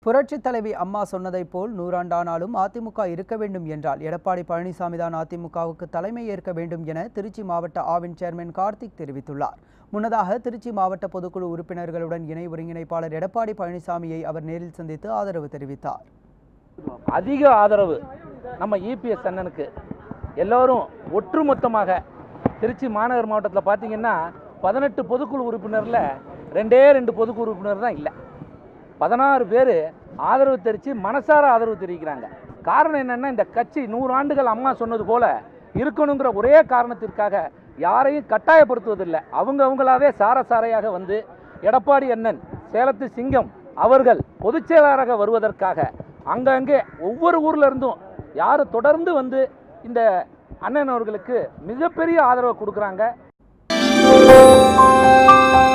புரட்சித் தலைவி அம்மா சொன்னதைப் போல் நூறாண்டானாலும் அதிமுக இருக்க வேண்டும் என்றால் எடப்பாடி பழனிசாமி தான் அதிமுகவுக்கு தலைமை ஏற்க வேண்டும் என திருச்சி மாவட்ட ஆவின் சேர்மன் கார்த்திக் தெரிவித்துள்ளார் முன்னதாக திருச்சி மாவட்ட பொதுக்குழு உறுப்பினர்களுடன் இணை ஒருங்கிணைப்பாளர் எடப்பாடி பழனிசாமியை அவர் நேரில் சந்தித்து ஆதரவு தெரிவித்தார் அதிக ஆதரவு நம்ம இபிஎஸ் அண்ணனுக்கு எல்லோரும் ஒட்டுமொத்தமாக திருச்சி மாநகர் மாவட்டத்தில் பார்த்தீங்கன்னா பதினெட்டு பொதுக்குழு உறுப்பினரில் ரெண்டே ரெண்டு பொதுக்குழு உறுப்பினர் தான் இல்லை பதினாறு பேர் ஆதரவு தெரிவித்து மனசார ஆதரவு தெரிவிக்கிறாங்க காரணம் என்னென்னா இந்த கட்சி நூறு ஆண்டுகள் அம்மா சொன்னது போல இருக்கணுங்கிற ஒரே காரணத்திற்காக யாரையும் கட்டாயப்படுத்துவதில்லை அவங்க அவங்களாவே சாரசாரையாக வந்து எடப்பாடி அண்ணன் சேலத்து சிங்கம் அவர்கள் பொதுச் செயலாளராக வருவதற்காக அங்கங்கே ஒவ்வொரு ஊர்ல இருந்தும் யார் தொடர்ந்து வந்து இந்த அண்ணன் அவர்களுக்கு மிகப்பெரிய ஆதரவை கொடுக்குறாங்க